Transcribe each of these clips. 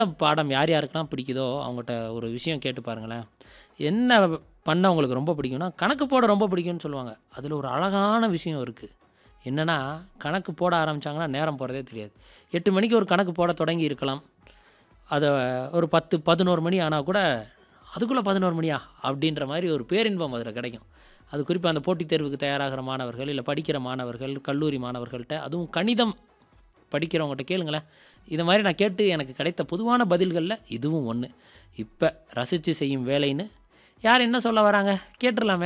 பாடம் யார் யாருக்கெல்லாம் பிடிக்குதோ அவங்ககிட்ட ஒரு விஷயம் கேட்டு பாருங்களேன் என்ன பண்ண உங்களுக்கு ரொம்ப பிடிக்கும்னா கணக்கு போட ரொம்ப பிடிக்கும்னு சொல்லுவாங்க அதில் ஒரு அழகான விஷயம் இருக்குது என்னென்னா கணக்கு போட ஆரம்பித்தாங்கன்னா நேரம் போகிறதே தெரியாது எட்டு மணிக்கு ஒரு கணக்கு போட தொடங்கி இருக்கலாம் அதை ஒரு பத்து பதினோரு மணி ஆனால் கூட அதுக்குள்ளே பதினோரு மணியா அப்படின்ற மாதிரி ஒரு பேரின்பம் அதில் கிடைக்கும் அது குறிப்பாக அந்த போட்டித் தேர்வுக்கு தயாராகிற மாணவர்கள் இல்லை படிக்கிற மாணவர்கள் கல்லூரி மாணவர்கள்ட்ட அதுவும் கணிதம் படிக்கிறவங்ககிட்ட கேளுங்களேன் இதை மாதிரி நான் கேட்டு எனக்கு கிடைத்த பொதுவான பதில்களில் இதுவும் ஒன்று இப்போ ரசித்து செய்யும் வேலைன்னு யார் என்ன சொல்ல வராங்க கேட்டுடலாமே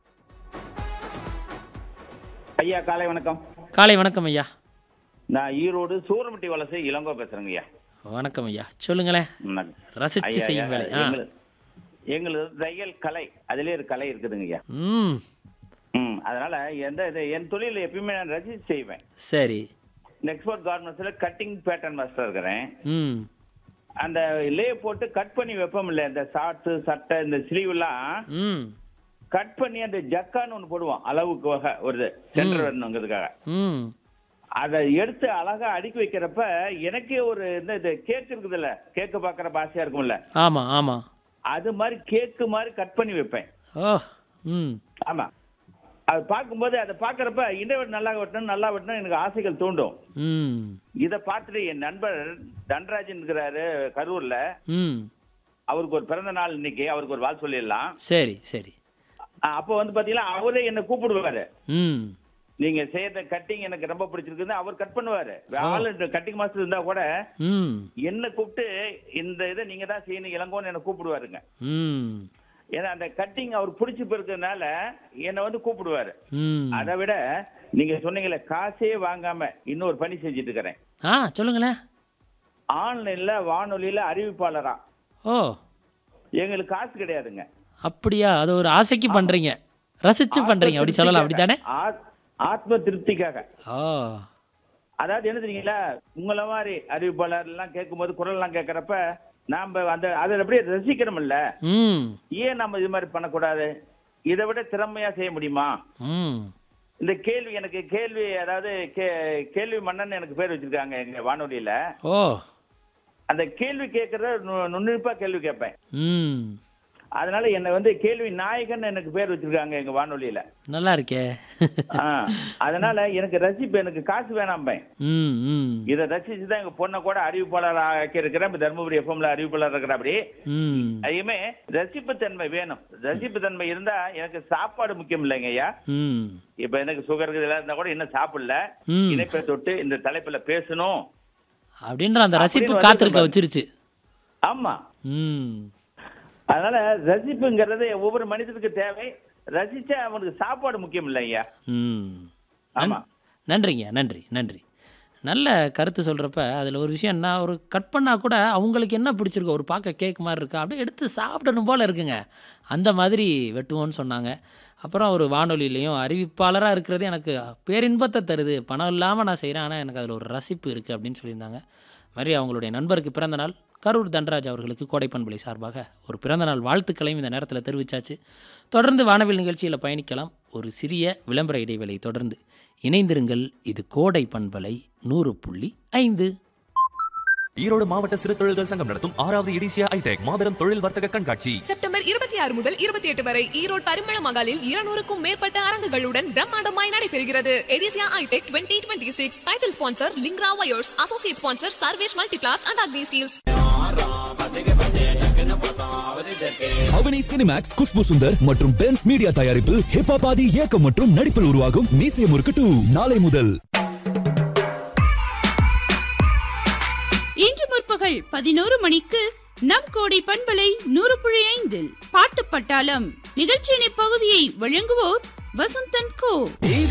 ஐயா காலை வணக்கம் காலை வணக்கம் ஐயா நான் ஈரோடு சூரமட்டி வலசை இளங்கோ பேசுறேங்க ஐயா வணக்கம் ஐயா சொல்லுங்களேன் ம். ரசித்து ஐயா, செய்யும் ஐயா, வேலை ஆ எங்களு- எங்களது தையல் கலை அதிலே ஒரு கலை இருக்குதுங்க ஐயா ம் ம் அதனால எந்த இது என் தொழில எப்பயுமே நான் ரசிச்சு செய்வேன் சரி எக்ஸ்போர்ட் கார்மெண்ட்ஸ்ல கட்டிங் பேட்டர்ன் மாஸ்டர் இருக்கிறேன் ம் அந்த லே போட்டு கட் பண்ணி வைப்போம் இல்ல இந்த ஷார்ட்ஸ் சட்டை இந்த ஸ்லீவ் எல்லாம் ம் கட் பண்ணி அந்த ஜக்கான்னு ஒன்று போடுவோம் அளவுக்கு வகை ஒரு சென்டர் வரணுங்கிறதுக்காக ம் அதை எடுத்து அழகா அடுக்கி வைக்கிறப்ப எனக்கே ஒரு இந்த இது கேக் இருக்குதுல்ல கேக்கு பார்க்குற ஆசையா இருக்கும்ல ஆமாம் ஆமாம் அது மாதிரி கேக்கு மாதிரி கட் பண்ணி வைப்பேன் ஓ ம் ஆமா அது பார்க்கும்போது அதை பார்க்கறப்ப இடைவெட்டு நல்லா வெட்டணும் நல்லா வெட்டணும் எனக்கு ஆசைகள் தூண்டும் ம் இதை பார்த்துட்டு என் நண்பர் தன்ராஜன் இருக்கிறாரு கரூர்ல ம் அவருக்கு ஒரு பிறந்த நாள் இன்னைக்கு அவருக்கு ஒரு வாழ் சொல்லிடலாம் சரி சரி அஹ் அப்போ வந்து பாத்தீங்கன்னா அவரே என்னை கூப்பிடுவாரு ம் நீங்க செய்யற கட்டிங் எனக்கு ரொம்ப பிடிச்சிருக்குன்னு அவர் கட் பண்ணுவாரு ஆளு கட்டிங் மாஸ்டர் இருந்தா கூட ம் என்ன கூப்பிட்டு இந்த இதை நீங்க தான் செய்யணும் இளங்கோன்னு என்ன கூப்பிடுவாருங்க ம் ஏன்னா அந்த கட்டிங் அவர் பிடிச்சி போயிருக்கிறதுனால என்னை வந்து கூப்பிடுவாரு ம் அதை விட நீங்க சொன்னீங்களே காசே வாங்காம இன்னொரு பணி செஞ்சுட்டு இருக்கிறேன் ஆ சொல்லுங்களேன் ஆன்லைன்ல வானொலியில அறிவிப்பாளரா ஓ எங்களுக்கு காசு கிடையாதுங்க அப்படியா அது ஒரு ஆசைக்கு பண்ணுறீங்க ரசித்து பண்ணுறீங்க அப்படி சொல்லலாம் அப்படி தானே ஆத்- ஆத்ம திருப்திக்காக ஓ அதாவது என்ன தெரியுங்களா உங்களை மாதிரி அறிவிப்பாளர் எல்லாம் கேட்கும்போது குரல் எல்லாம் கேட்கறப்ப நாம அந்த அதை அப்படியே ரசிக்கிறோம்ல ம் ஏன் நம்ம இது மாதிரி பண்ணக்கூடாது இதை விட திறமையா செய்ய முடியுமா ம் இந்த கேள்வி எனக்கு கேள்வி அதாவது கே- கேள்வி மன்னன் எனக்கு பேர் வச்சிருக்காங்க எங்க வானொலியில ஓ அந்த கேள்வி கேட்கறத நு- நுண்ணிப்பா கேள்வி கேட்பேன் ம் அதனால என்னை வந்து கேள்வி நாயகன் எனக்கு பேர் வச்சிருக்காங்க எங்க வானொலியில நல்லா இருக்கே ஆ, அதனால எனக்கு ரசிப்பு எனக்கு காசு வேணாம்பேன் ம் ம் இதை ரசிச்சு தான் எங்க பொண்ணை கூட அறிவிப்பாளர் ஆக்கி இருக்கிறேன் இப்ப தருமபுரி எஃப்எம்ல அறிவிப்பாளர் இருக்கிற அப்படி ம் ஐயுமே ரசிப்பு தன்மை வேணும் ரசிப்பு தன்மை இருந்தா எனக்கு சாப்பாடு முக்கியம் இல்லைங்க ஐயா ம் இப்ப எனக்கு சுகர் இதெல்லாம் இருந்தா கூட இன்னும் சாப்பிடல ம் இணைப்பை தொட்டு இந்த தலைப்புல பேசணும் அப்படின்ற அந்த ரசிப்பு அப்படின்னு காத்திருக்க வந்து வச்சிருச்சு ஆமா ம் அதனால ரசிப்புங்கிறது ஒவ்வொரு மனிதனுக்கு தேவை ரசிச்சா அவனுக்கு சாப்பாடு முக்கியம் இல்லை ஐயா ம் ஆமா நன்றிங்க நன்றி நன்றி நல்ல கருத்து சொல்கிறப்ப அதில் ஒரு விஷயம் என்ன ஒரு கட் பண்ணால் கூட அவங்களுக்கு என்ன பிடிச்சிருக்கோ ஒரு பார்க்க கேக் மாதிரி இருக்கா அப்படியே எடுத்து சாப்பிடணும் போல் இருக்குங்க அந்த மாதிரி வெட்டுவோன்னு சொன்னாங்க அப்புறம் ஒரு வானொலியிலையும் அறிவிப்பாளராக இருக்கிறது எனக்கு பேரின்பத்தை தருது பணம் இல்லாமல் நான் செய்கிறேன் ஆனால் எனக்கு அதில் ஒரு ரசிப்பு இருக்குது அப்படின்னு சொல்லியிருந்தாங்க மாதிரி அவங்களுடைய நண்பருக்கு பிறந்த நாள் கரூர் தண்டராஜ் அவர்களுக்கு கோடைப்பண்பலை சார்பாக ஒரு பிறந்தநாள் வாழ்த்துக்களையும் இந்த நேரத்தில் தெரிவித்தாச்சு தொடர்ந்து வானவில் நிகழ்ச்சியில் பயணிக்கலாம் ஒரு சிறிய விளம்பர இடைவேளை தொடர்ந்து இணைந்திருங்கள் இது கோடை பண்பலை நூறு புள்ளி ஐந்து ஈரோடு மாவட்ட சிறு தொழில்கள் சங்கம் நடத்தும் ஆறாவது இடிசியா ஐடெக் மாபெரும் தொழில் வர்த்தக கண்காட்சி செப்டம்பர் இருபத்தி ஆறு முதல் இருபத்தி எட்டு வரை ஈரோடு பரிமள மகாலில் இருநூறுக்கும் மேற்பட்ட அரங்குகளுடன் பிரம்மாண்டமாய் நடைபெறுகிறது எடிசியா iTech twenty twenty six title sponsor லிங்க்ரா wires associate sponsor Sarvesh multiplast and Agni steels Avani Cinemax Khushbu Sundar மற்றும் பென்ஸ் மீடியா தயாரிப்பில் ஹிப்பாபாதி இயக்கம் மற்றும் நடிப்பில் உருவாகும் மீசை முறுக்கு டூ நாளை முதல் இன்று முற்பகல் பதினோரு மணிக்கு நம் கோடை பண்பலை நூறு புள்ளி ஐந்தில் பாட்டு பட்டாளம் நிகழ்ச்சியின் இப்பகுதியை வழங்குவோர் வசந்தன் கோ